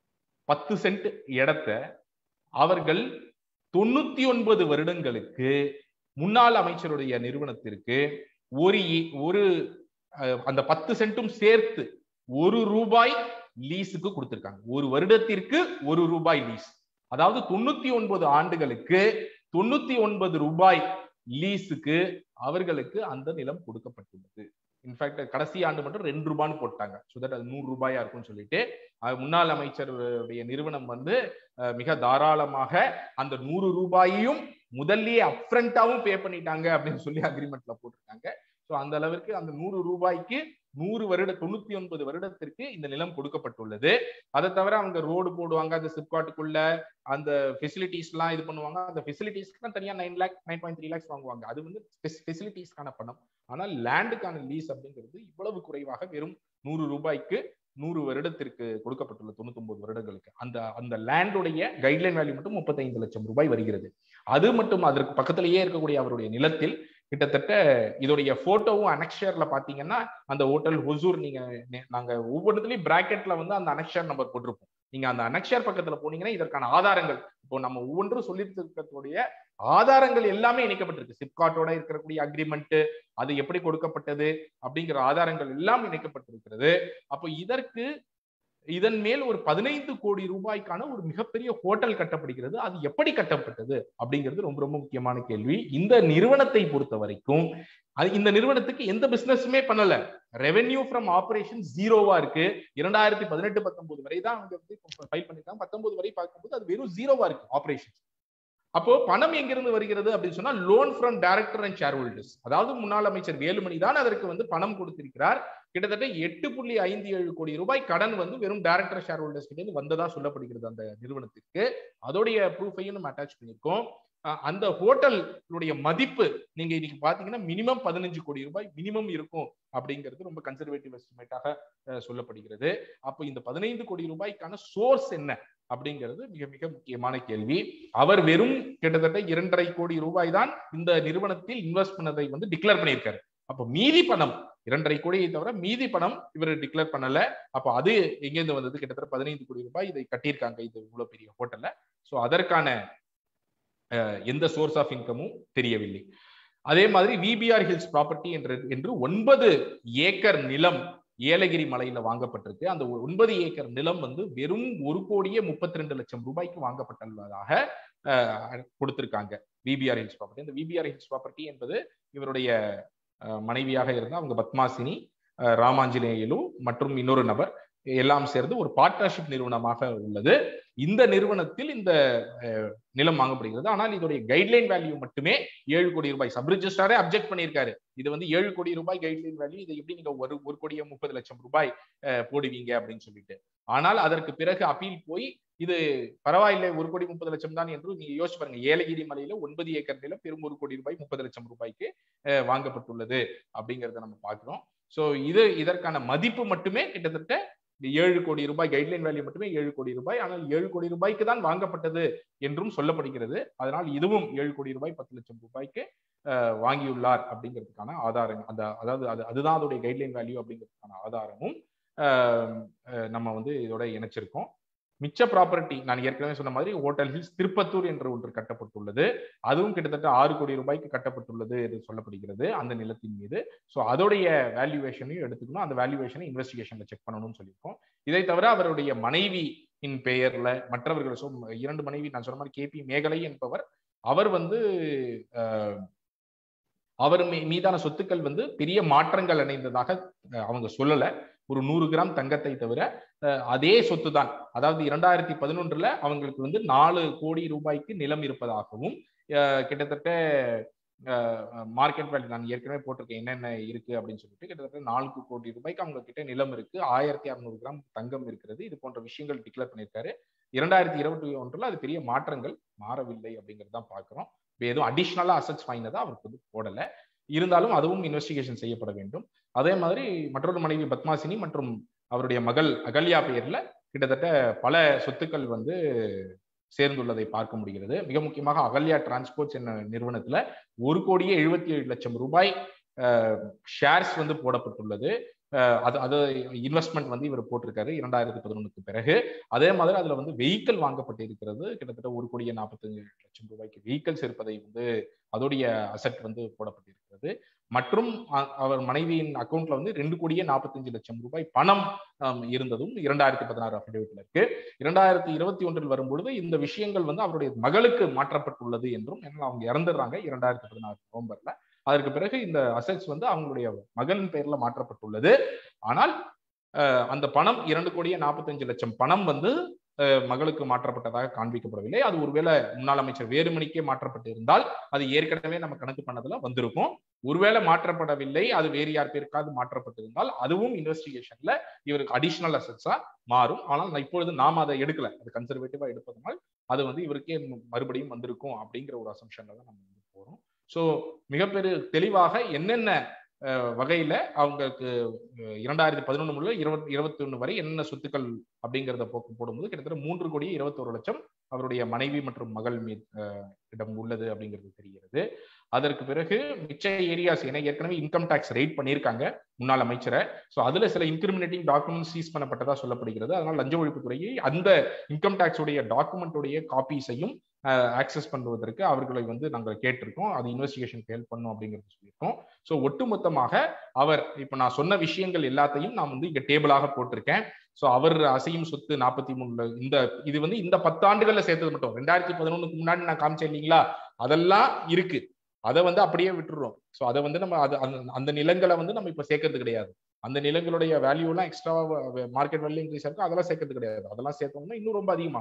பத்து சென்ட் இடத்த அவர்கள் தொண்ணூத்தி ஒன்பது வருடங்களுக்கு முன்னாள் அமைச்சருடைய நிறுவனத்திற்கு ஒரு இ- ஒரு அஹ், அந்த பத்து சென்ட்டும் சேர்த்து ஒரு ரூபாய் லீஸுக்கு கொடுத்திருக்காங்க ஒரு வருடத்திற்கு ஒரு ரூபாய் லீஸ் அதாவது தொண்ணூத்தி ஒன்பது ஆண்டுகளுக்கு தொண்ணூத்தி ஒன்பது ரூபாய் லீஸுக்கு அவர்களுக்கு அந்த நிலம் கொடுக்கப்பட்டுள்ளது இன்ஃபேக்ட் கடைசி ஆண்டு மட்டும் ரெண்டு ரூபான்னு போட்டாங்க ஸோ தட் அது நூறு ரூபாயா இருக்கும்னு சொல்லிட்டு அஹ், முன்னாள் அமைச்சருடைய நிறுவனம் வந்து அஹ், மிக தாராளமாக அந்த நூறு ரூபாயையும் முதல்லயே அப்ரண்டாவும் பே பண்ணிட்டாங்க அப்படின்னு சொல்லி அக்ரிமெண்ட்ல போட்டிருக்காங்க ஸோ அந்த அளவிற்கு அந்த நூறு ரூபாய்க்கு நூறு வருட தொண்ணூத்தி ஒன்பது வருடத்திற்கு இந்த நிலம் கொடுக்கப்பட்டுள்ளது அதை தவிர அவங்க ரோடு போடுவாங்க அந்த சிப்காட்டுக்குள்ள அந்த ஃபெசிலிட்டிஸ் எல்லாம் இது பண்ணுவாங்க அந்த ஃபெசிலிட்டிஸ்க்கு தான் தனியா nine lakh nine point three lakhs வாங்குவாங்க அது வந்து ஃபெசிலிட்டிஸ்க்கான பணம் ஆனால் லேண்டுக்கான லீஸ் அப்படிங்கிறது இவ்வளவு குறைவாக வெறும் நூறு ரூபாய்க்கு நூறு வருடத்திற்கு கொடுக்கப்பட்டுள்ள தொண்ணூத்தி வருடங்களுக்கு அந்த அந்த லேண்டுடைய கைட்லைன் வேல்யூ மட்டும் முப்பத்தைந்து லட்சம் ரூபாய் வருகிறது அது மட்டும் அதற்கு பக்கத்திலேயே இருக்கக்கூடிய அவருடைய நிலத்தில் கிட்டத்தட்ட இதோடைய போட்டோவும் அனக்ஷர்ல பாத்தீங்கன்னா அந்த ஹோட்டல் ஹொசூர் நீங்க நெ- நாங்க ஒவ்வொன்றுலயும் பிராக்கெட்ல வந்து அந்த அனக்ஷர் நம்பர் போட்டிருப்போம் நீங்க அந்த அனக்ஷர் பக்கத்துல போனீங்கன்னா இதற்கான ஆதாரங்கள் இப்போ நம்ம ஒவ்வொன்றும் சொல்லிட்டு இருக்கக்கூடிய ஆதாரங்கள் எல்லாமே இணைக்கப்பட்டிருக்கு சிப்காட்டோட இருக்கக்கூடிய அக்ரிமெண்ட் அது எப்படி கொடுக்கப்பட்டது அப்படிங்கிற ஆதாரங்கள் எல்லாம் இணைக்கப்பட்டிருக்கிறது அப்போ இதற்கு இதன் மேல் ஒரு பதினைந்து கோடி ரூபாய்க்கான ஒரு மிகப்பெரிய ஹோட்டல் கட்டப்படுகிறது அது எப்படி கட்டப்பட்டது அப்படிங்கிறது ரொம்ப ரொம்ப முக்கியமான கேள்வி இந்த நிறுவனத்தை பொறுத்த வரைக்கும் அது இந்த நிறுவனத்துக்கு எந்த பிசினஸுமே பண்ணல ரெவென்யூ ஃப்ரம் ஆபரேஷன் ஜீரோவா இருக்கு இரண்டாயிரத்தி பதினெட்டு பத்தொன்பது வரை தான் அவங்க வந்து ஃபைல் பண்ணிருக்காங்க பத்தொன்பது வரை பார்க்கும்போது அது வெறும் ஜீரோவா இருக்கு ஆபரேஷன் அப்போ பணம் எங்கிருந்து வருகிறது அப்படின்னு சொன்னா loan from director and shareholders அதாவது முன்னாள் அமைச்சர் வேலுமணி தான் அதற்கு வந்து பணம் கொடுத்திருக்கிறார் கிட்டத்தட்ட எட்டு புள்ளி ஐந்து ஏழு கோடி ரூபாய் கடன் வந்து வெறும் டைரக்டர் ஷேர் ஹோல்டர்ஸ் கிட்ட இருந்து வந்ததா சொல்லப்படுகிறது அந்த நிறுவனத்திற்கு அதோடைய ப்ரூஃபையும் நம்ம அட்டாச் பண்ணியிருக்கோம் அந்த ஹோட்டலுடைய மதிப்பு நீங்க இன்னைக்கு பாத்தீங்கன்னா மினிமம் பதினஞ்சு கோடி ரூபாய் மினிமம் இருக்கும் அப்படிங்கிறது ரொம்ப கன்சர்வேட்டிவ் எஸ்டிமேட்டாக சொல்லப்படுகிறது அப்போ இந்த பதினைந்து கோடி ரூபாய்க்கான சோர்ஸ் என்ன அப்படிங்கிறது மிக மிக முக்கியமான கேள்வி அவர் வெறும் கிட்டத்தட்ட இரண்டரை கோடி ரூபாய் தான் இந்த நிறுவனத்தில் இன்வெஸ்ட் பண்ணதை வந்து டிக்ளேர் பண்ணியிருக்காரு அப்போ மீதி பணம் இரண்டரை கோடியை தவிர மீதி பணம் இவர் டிக்ளேர் பண்ணல அப்போ அது எங்கேருந்து வந்தது கிட்டத்தட்ட பதினைந்து கோடி ரூபாய் இதை கட்டியிருக்காங்க இது இவ்வளவு பெரிய ஹோட்டல்ல ஸோ அதற்கான எந்த சோர்ஸ் ஆஃப் இன்கமும் தெரியவில்லை அதே மாதிரி விபிஆர் ஹில்ஸ் ப்ராப்பர்ட்டி என்று என்று ஒன்பது ஏக்கர் நிலம் ஏலகிரி மலையில வாங்கப்பட்டிருக்கு அந்த ஒன்பது ஏக்கர் நிலம் வந்து வெறும் ஒரு கோடியே முப்பத்தி ரெண்டு லட்சம் ரூபாய்க்கு வாங்கப்பட்டுள்ளதாக கொடுத்திருக்காங்க விபிஆர் ஹில்ஸ் ப்ராப்பர்ட்டி இந்த விபிஆர் ஹில்ஸ் ப்ராப்பர்ட்டி என்பது இவருடைய மனைவியாக இருந்த அவங்க பத்மாசினி ராமாஞ்சனேயலு மற்றும் இன்னொரு நபர் எல்லாம் சேர்ந்து ஒரு பார்ட்னர்ஷிப் நிறுவனமாக உள்ளது இந்த நிறுவனத்தில் இந்த நிலம் வாங்கப்படுகிறது ஆனால் இதோடைய கைட்லைன் வேல்யூ மட்டுமே ஏழு கோடி ரூபாய் சப் ரிஜிஸ்டாரே அப்செக்ட் பண்ணியிருக்காரு இது வந்து ஏழு கோடி ரூபாய் கைட்லைன் வேல்யூ இதை எப்படி நீங்க ஒரு ஒரு கோடியே முப்பது லட்சம் ரூபாய் போடுவீங்க அப்படின்னு சொல்லிட்டு ஆனால் அதற்கு பிறகு அப்பீல் போய் இது பரவாயில்லை ஒரு கோடி முப்பது லட்சம் தான் என்று நீங்க யோசிச்சு பாருங்க ஏலகிரி மலையில ஒன்பது ஏக்கர் நிலம் பெரும் ஒரு கோடி ரூபாய் முப்பது லட்சம் ரூபாய்க்கு வாங்கப்பட்டுள்ளது அப்படிங்கிறத நம்ம பார்க்கிறோம் ஸோ இது இதற்கான மதிப்பு மட்டுமே கிட்டத்தட்ட ஏழு கோடி ரூபாய் கைட்லைன் வேல்யூ மட்டுமே ஏழு கோடி ரூபாய் ஆனால் ஏழு கோடி ரூபாய்க்கு தான் வாங்கப்பட்டது என்றும் சொல்லப்படுகிறது அதனால் இதுவும் ஏழு கோடி ரூபாய் பத்து லட்சம் ரூபாய்க்கு வாங்கியுள்ளார் அப்படிங்கிறதுக்கான ஆதாரம் அந்த அதாவது அது அதுதான் அதோடைய கைட்லைன் வேல்யூ அப்படிங்கிறதுக்கான ஆதாரமும் நம்ம வந்து இதோட இணைச்சிருக்கோம் மிச்ச ப்ராப்பர்ட்டி நான் ஏற்கனவே சொன்ன மாதிரி ஹோட்டல் ஹில்ஸ் திருப்பத்தூர் என்று ஒன்று கட்டப்பட்டுள்ளது அதுவும் கிட்டத்தட்ட ஆறு கோடி ரூபாய்க்கு கட்டப்பட்டுள்ளது என்று சொல்லப்படுகிறது அந்த நிலத்தின் மீது ஸோ அதோடைய வேல்யூவேஷனையும் எடுத்துக்கணும் அந்த வேல்யூவேஷனை இன்வெஸ்டிகேஷன்ல செக் பண்ணணும்னு சொல்லியிருக்கோம் இதை தவிர அவருடைய மனைவி இன் பெயர்ல மற்றவர்கள் ஸோ இரண்டு மனைவி நான் சொன்ன மாதிரி கே பி மேகலை என்பவர் அவர் வந்து அவர் மீதான சொத்துக்கள் வந்து பெரிய மாற்றங்கள் அடைந்ததாக அவங்க சொல்லல ஒரு நூறு கிராம் தங்கத்தை தவிர அதே சொத்து தான் அதாவது இரண்டாயிரத்தி பதினொன்றுல அவங்களுக்கு வந்து நாலு கோடி ரூபாய்க்கு நிலம் இருப்பதாகவும் கிட்டத்தட்ட மார்க்கெட் வேல்யூ நான் ஏற்கனவே போட்டிருக்கேன் என்னென்ன இருக்கு அப்படின்னு சொல்லிட்டு கிட்டத்தட்ட நான்கு கோடி ரூபாய்க்கு அவங்க கிட்ட நிலம் இருக்கு ஆயிரத்தி அறுநூறு கிராம் தங்கம் இருக்கிறது இது போன்ற விஷயங்கள் டிக்ளேர் பண்ணியிருக்காரு இரண்டாயிரத்தி இருபத்தி ஒன்றுல அது பெரிய மாற்றங்கள் மாறவில்லை அப்படிங்கிறது தான் பாக்குறோம் எதுவும் அடிஷ்னலா அசட்ஸ் வாங்கினதா அவருக்கு வந்து போடல இருந்தாலும் அதுவும் இன்வெஸ்டிகேஷன் செய்யப்பட வேண்டும் அதே மாதிரி மற்றொரு மனைவி பத்மாசினி மற்றும் அவருடைய மகள் அகல்யா பெயர்ல கிட்டத்தட்ட பல சொத்துக்கள் வந்து சேர்ந்துள்ளதை பார்க்க முடிகிறது மிக முக்கியமாக அகல்யா டிரான்ஸ்போர்ட்ஸ் என்ற நிறுவனத்துல ஒரு கோடியே எழுபத்தி ஏழு லட்சம் ரூபாய் ஷேர்ஸ் வந்து போடப்பட்டுள்ளது அது அது இன்வெஸ்ட்மெண்ட் வந்து இவர் போட்டிருக்காரு இரண்டாயிரத்தி பதினொன்னுக்கு பிறகு அதே மாதிரி அதுல வந்து வெஹிக்கிள் வாங்கப்பட்டு இருக்கிறது கிட்டத்தட்ட ஒரு கோடியே நாற்பத்தஞ்சு லட்சம் ரூபாய்க்கு வெஹிக்கிள்ஸ் இருப்பதை வந்து அதோடைய அசட் வந்து போடப்பட்டிருக்கிறது மற்றும் அவர் மனைவியின் அக்கௌண்ட்ல வந்து ரெண்டு கோடியே நாற்பத்தஞ்சு லட்சம் ரூபாய் பணம் இருந்ததும் இரண்டாயிரத்தி பதினாறு அஃபிடேவிட்ல இருக்கு இரண்டாயிரத்தி இருபத்தி ஒன்றில் வரும்பொழுது இந்த விஷயங்கள் வந்து அவருடைய மகளுக்கு மாற்றப்பட்டுள்ளது என்றும் ஏன்னா அவங்க இறந்துடுறாங்க இரண்டாயிரத்தி பதினாறு நவம்பர்ல அதற்கு பிறகு இந்த அசட்ஸ் வந்து அவங்களுடைய மகன் பெயர்ல மாற்றப்பட்டுள்ளது ஆனால் அந்த பணம் இரண்டு கோடியே நாற்பத்தஞ்சு லட்சம் பணம் வந்து மகளுக்கு மாற்றப்பட்டதாக காண்பிக்கப்படவில்லை அது ஒருவேளை முன்னாள் அமைச்சர் வேறுமணிக்கே மாற்றப்பட்டு இருந்தால் அது ஏற்கனவே நம்ம கணக்கு பண்ணதுல வந்திருக்கும் ஒருவேளை மாற்றப்படவில்லை அது வேறு யார் பேருக்காவது மாற்றப்பட்டிருந்தால் அதுவும் இன்வெஸ்டிகேஷன்ல இவருக்கு அடிஷனல் அசட்ஸா மாறும் ஆனால் இப்பொழுது நாம் அதை எடுக்கல அது கன்சர்வேட்டிவா எடுப்பதனால் அது வந்து இவருக்கே மறுபடியும் வந்திருக்கும் அப்படிங்கிற ஒரு அசம்ஷன்ல தான் நம்ம வந்து போறோம் ஸோ மிகப்பெரிய தெளிவாக என்னென்ன வகையில அவங்களுக்கு இரண்டாயிரத்தி பதினொன்று முதல் இருபத்தி இருபத்தி ஒன்று வரை என்னென்ன சொத்துக்கள் அப்படிங்கிறத போக்கு போடும்போது கிட்டத்தட்ட மூன்று கோடி இருபத்தோரு லட்சம் அவருடைய மனைவி மற்றும் மகள் மீது இடம் உள்ளது அப்படிங்கிறது தெரிகிறது அதற்கு பிறகு மிச்ச ஏரியாஸ் ஏன்னா ஏற்கனவே இன்கம் டேக்ஸ் ரைட் பண்ணியிருக்காங்க முன்னாள் அமைச்சரை ஸோ அதுல சில இன்கிரிமினேட்டிங் டாக்குமெண்ட் சீஸ் பண்ணப்பட்டதா சொல்லப்படுகிறது அதனால் லஞ்ச ஒழிப்புத்துறையை அந்த இன்கம் டேக்ஸ் உடைய டாக்குமெண்ட்டுடைய காப்பீஸையும் ஆக்சஸ் பண்ணுவதற்கு அவர்களை வந்து நாங்கள் கேட்டிருக்கோம் அது இன்வெஸ்டிகேஷனுக்கு ஹெல்ப் பண்ணும் அப்படிங்கிறது சொல்லியிருக்கோம் ஸோ ஒட்டுமொத்தமாக அவர் இப்போ நான் சொன்ன விஷயங்கள் எல்லாத்தையும் நான் வந்து இங்க டேபிளாக போட்டிருக்கேன் ஸோ அவர் அசையும் சொத்து நாற்பத்தி மூணுல இந்த இது வந்து இந்த பத்தாண்டுகள்ல சேர்த்தது மட்டும் ரெண்டாயிரத்தி பதினொன்னுக்கு முன்னாடி நான் காமிச்சேன் இல்லைங்களா அதெல்லாம் இருக்கு அதை வந்து அப்படியே விட்டுறோம் ஸோ அதை வந்து நம்ம அது அந்த நிலங்களை வந்து நம்ம இப்போ சேர்க்கறது கிடையாது அந்த நிலங்களுடைய வேல்யூ எல்லாம் எக்ஸ்ட்ரா மார்க்கெட் வேல்யூ இன்க்ரீஸ் இருக்கும் அதெல்லாம் சேர்க்கறது கிடையாது அதெல்லாம் சேர்த்தோம்னா இன்னும் ரொம்ப அதிகமாகும்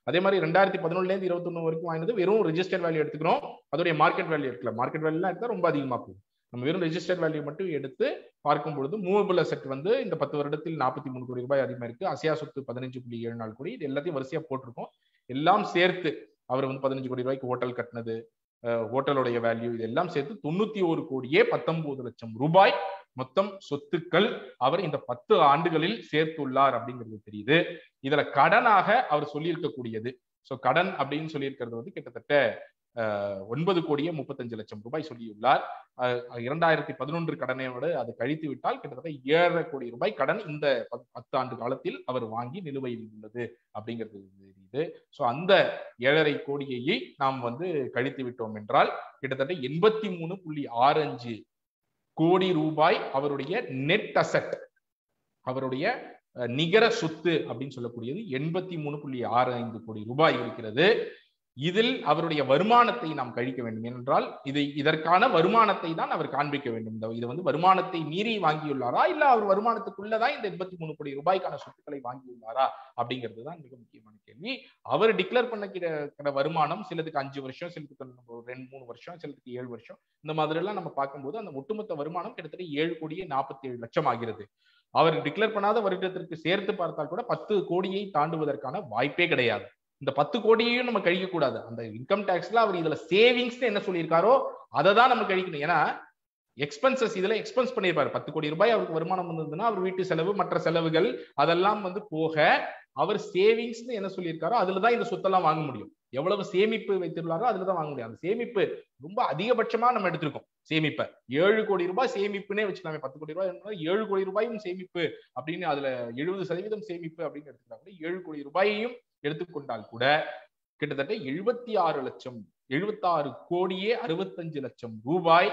அதே மாதிரி ரெண்டாயிரத்தி பதினொன்னுல இருந்து இருபத்தொன்னு வரைக்கும் வாங்கினது வெறும் ரெஜிஸ்டர் வேல்யூ எடுத்துக்கிறோம் அதோடைய மார்க்கெட் வேல்யூ எடுக்கல மார்க்கெட் வேல்யூலாம் எடுத்தா ரொம்ப அதிகமா போகும் நம்ம வெறும் ரெஜிஸ்டர் வேல்யூ மட்டும் எடுத்து பார்க்கும் பொழுது மூவபிள் அசெட் வந்து இந்த பத்து வருடத்தில் நாற்பத்தி மூணு கோடி ரூபாய் அதிகமா இருக்கு அசையா சொத்து பதினஞ்சு புள்ளி ஏழு நாலு கோடி இது எல்லாத்தையும் வரிசையா போட்டிருக்கோம் எல்லாம் சேர்த்து அவர் வந்து பதினஞ்சு கோடி ரூபாய்க்கு ஹோட்டல் கட்டினது ஹோட்டலுடைய வேல்யூ இதெல்லாம் சேர்த்து தொண்ணூத்தி ஒரு கோடியே பத்தொன்பது லட்சம் ரூபாய் மொத்தம் சொத்துக்கள் அவர் இந்த பத்து ஆண்டுகளில் சேர்த்துள்ளார் அப்படிங்கிறது தெரியுது இதுல கடனாக அவர் சொல்லியிருக்கக்கூடியது சோ கடன் அப்படின்னு சொல்லியிருக்கிறது வந்து கிட்டத்தட்ட ஒன்பது கோடியே முப்பத்தஞ்சு லட்சம் ரூபாய் சொல்லியுள்ளார் இரண்டாயிரத்தி பதினொன்று கடனையோடு அது கழித்து விட்டால் கிட்டத்தட்ட ஏழரை கோடி ரூபாய் கடன் இந்த பத்து ஆண்டு காலத்தில் அவர் வாங்கி நிலுவையில் உள்ளது அப்படிங்கிறது தெரியுது ஸோ அந்த ஏழரை கோடியை நாம் வந்து கழித்து விட்டோம் என்றால் கிட்டத்தட்ட எண்பத்தி மூணு புள்ளி ஆறு அஞ்சு கோடி ரூபாய் அவருடைய நெட் அசட் அவருடைய நிகர சொத்து அப்படின்னு சொல்லக்கூடியது எண்பத்தி மூணு புள்ளி ஆறு ஐந்து கோடி ரூபாய் இருக்கிறது இதில் அவருடைய வருமானத்தை நாம் கழிக்க வேண்டும் ஏனென்றால் இதை இதற்கான வருமானத்தை தான் அவர் காண்பிக்க வேண்டும் இந்த இது வந்து வருமானத்தை மீறி வாங்கியுள்ளாரா இல்ல அவர் வருமானத்துக்குள்ளதான் இந்த எண்பத்தி மூணு கோடி ரூபாய்க்கான சொத்துக்களை வாங்கியுள்ளாரா அப்படிங்கிறது தான் மிக முக்கியமான கேள்வி அவர் டிக்ளேர் பண்ண வருமானம் சிலதுக்கு அஞ்சு வருஷம் சிலதுக்கு ரெண்டு மூணு வருஷம் சிலதுக்கு ஏழு வருஷம் இந்த மாதிரி எல்லாம் நம்ம பார்க்கும்போது அந்த ஒட்டுமொத்த வருமானம் கிட்டத்தட்ட ஏழு கோடியே நாற்பத்தி ஏழு லட்சம் ஆகிறது அவர் டிக்ளேர் பண்ணாத வருடத்திற்கு சேர்த்து பார்த்தால் கூட பத்து கோடியை தாண்டுவதற்கான வாய்ப்பே கிடையாது இந்த பத்து கோடியையும் நம்ம கழிக்க கூடாது அந்த இன்கம் டேக்ஸ்ல அவர் இதுல சேவிங்ஸ் என்ன சொல்லியிருக்காரோ அதை தான் நம்ம கழிக்கணும் ஏன்னா எக்ஸ்பென்சஸ் இதுல எக்ஸ்பென்ஸ் பண்ணியிருப்பாரு பத்து கோடி ரூபாய் அவருக்கு வருமானம் வந்ததுன்னா அவர் வீட்டு செலவு மற்ற செலவுகள் அதெல்லாம் வந்து போக அவர் சேவிங்ஸ்னு என்ன சொல்லியிருக்காரோ அதுலதான் இந்த சொத்தெல்லாம் வாங்க முடியும் எவ்வளவு சேமிப்பு வைத்துள்ளாரோ அதுலதான் வாங்க முடியும் அந்த சேமிப்பு ரொம்ப அதிகபட்சமா நம்ம எடுத்திருக்கோம் சேமிப்பை ஏழு கோடி ரூபாய் சேமிப்புனே வச்சுக்கலாமே பத்து கோடி ரூபாய் ஏழு கோடி ரூபாயும் சேமிப்பு அப்படின்னு அதுல எழுபது சதவீதம் சேமிப்பு அப்படின்னு எடுத்துக்கிட்டாங்க ஏழு கோடி ரூபாயையும் எடுத்துக்கொண்டால் கூட கிட்டத்தட்ட எழுபத்தி ஆறு லட்சம் எழுபத்தாறு கோடியே அறுபத்தஞ்சு லட்சம் ரூபாய்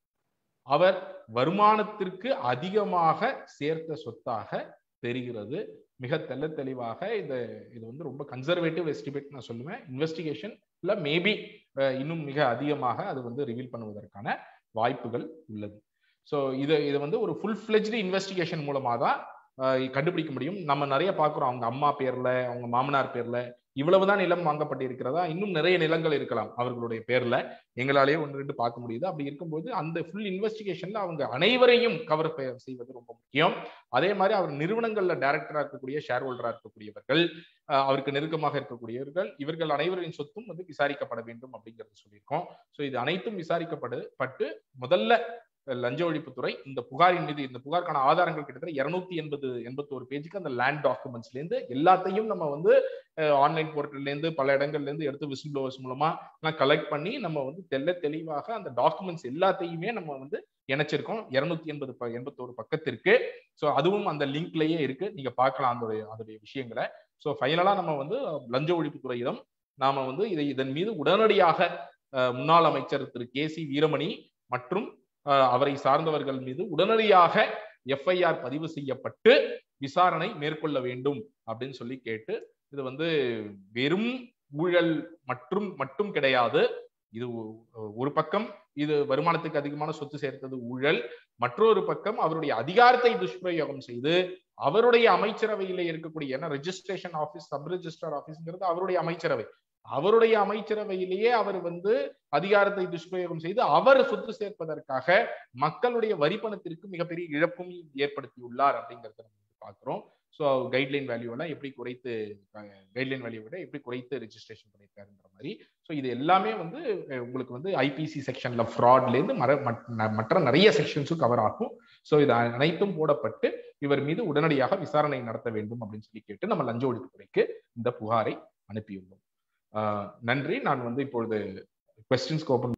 அவர் வருமானத்திற்கு அதிகமாக சேர்த்த சொத்தாக தெரிகிறது மிக தெல்ல தெளிவாக இந்த இது வந்து ரொம்ப கன்சர்வேட்டிவ் எஸ்டிமேட் நான் சொல்லுவேன் இன்வெஸ்டிகேஷன் இல்ல மேபி இன்னும் மிக அதிகமாக அது வந்து ரிவீல் பண்ணுவதற்கான வாய்ப்புகள் உள்ளது ஸோ இது இது வந்து ஒரு ஃபுல் ஃபிளெஜ்டு இன்வெஸ்டிகேஷன் மூலமாக தான் கண்டுபிடிக்க முடியும் நம்ம நிறைய பார்க்குறோம் அவங்க அம்மா பேர்ல அவங்க மாமனார் பேர்ல இவ்வளவுதான் நிலம் வாங்கப்பட்டிருக்கிறதா இன்னும் நிறைய நிலங்கள் இருக்கலாம் அவர்களுடைய பேர்ல எங்களாலேயே ஒன்று ரெண்டு பார்க்க முடியுது அப்படி இருக்கும்போது அந்த ஃபுல் இன்வெஸ்டிகேஷன்ல அவங்க அனைவரையும் கவர் செய்வது ரொம்ப முக்கியம் அதே மாதிரி அவர் நிறுவனங்கள்ல டைரக்டரா இருக்கக்கூடிய ஷேர் ஹோல்டரா இருக்கக்கூடியவர்கள் அவருக்கு நெருக்கமாக இருக்கக்கூடியவர்கள் இவர்கள் அனைவரின் சொத்தும் வந்து விசாரிக்கப்பட வேண்டும் அப்படிங்கிறது சொல்லியிருக்கோம் ஸோ இது அனைத்தும் விசாரிக்கப்படு பட்டு முதல்ல லஞ்ச ஒழிப்புத்துறை இந்த புகாரின் மீது இந்த புகாருக்கான ஆதாரங்கள் கிட்டத்தட்ட இருநூத்தி எண்பது எண்பத்தோரு பேஜுக்கு அந்த லேண்ட் டாக்குமெண்ட்ஸ்ல இருந்து எல்லாத்தையும் நம்ம வந்து ஆன்லைன் போர்ட்டல்ல இருந்து பல இடங்கள்ல இருந்து எடுத்து விசில் ப்ளோவர்ஸ் மூலமா கலெக்ட் பண்ணி நம்ம வந்து தெல்ல தெளிவாக அந்த டாக்குமெண்ட்ஸ் எல்லாத்தையுமே நம்ம வந்து இணைச்சிருக்கோம் இருநூத்தி எண்பது எண்பத்தோரு பக்கத்திற்கு ஸோ அதுவும் அந்த லிங்க்லயே இருக்கு நீங்க பார்க்கலாம் அதோடைய அதோடைய விஷயங்களை ஸோ ஃபைனலா நம்ம வந்து லஞ்ச ஒழிப்புத்துறையிடம் நாம வந்து இதை இதன் மீது உடனடியாக முன்னாள் அமைச்சர் திரு கே சி வீரமணி மற்றும் அவரை சார்ந்தவர்கள் மீது உடனடியாக எஃப்ஐஆர் பதிவு செய்யப்பட்டு விசாரணை மேற்கொள்ள வேண்டும் அப்படின்னு சொல்லி கேட்டு இது வந்து வெறும் ஊழல் மற்றும் மட்டும் கிடையாது இது ஒரு பக்கம் இது வருமானத்துக்கு அதிகமான சொத்து சேர்த்தது ஊழல் மற்றொரு பக்கம் அவருடைய அதிகாரத்தை துஷ்பிரயோகம் செய்து அவருடைய அமைச்சரவையில இருக்கக்கூடிய ஏன்னா ரெஜிஸ்ட்ரேஷன் ஆபீஸ் சப் ரெஜிஸ்டர் ஆபீஸ்ங்கிறது அவருடைய அமைச்சரவை அவருடைய அமைச்சரவையிலேயே அவர் வந்து அதிகாரத்தை துஷ்பிரயோகம் செய்து அவர் சொத்து சேர்ப்பதற்காக மக்களுடைய வரிப்பணத்திற்கு மிகப்பெரிய இழப்பும் ஏற்படுத்தியுள்ளார் அப்படிங்கிறத நம்ம பார்க்கிறோம் ஸோ கைட்லைன் வேல்யூ எல்லாம் எப்படி குறைத்து கைட்லைன் வேல்யூ விட எப்படி குறைத்து ரெஜிஸ்ட்ரேஷன் பண்ணியிருக்காருன்ற மாதிரி ஸோ இது எல்லாமே வந்து உங்களுக்கு வந்து ஐபிசி செக்ஷன்ல ஃப்ராட்லேருந்து மர மற்ற நிறைய செக்ஷன்ஸும் கவர் ஆகும் ஸோ இது அனைத்தும் போடப்பட்டு இவர் மீது உடனடியாக விசாரணை நடத்த வேண்டும் அப்படின்னு சொல்லி கேட்டு நம்ம லஞ்ச ஒழிப்புத்துறைக்கு இந்த புகாரை அனுப்பியுள்ளோம் நன்றி நான் வந்து இப்பொழுது கொஸ்டின்ஸ்க்கு ஓப்பன்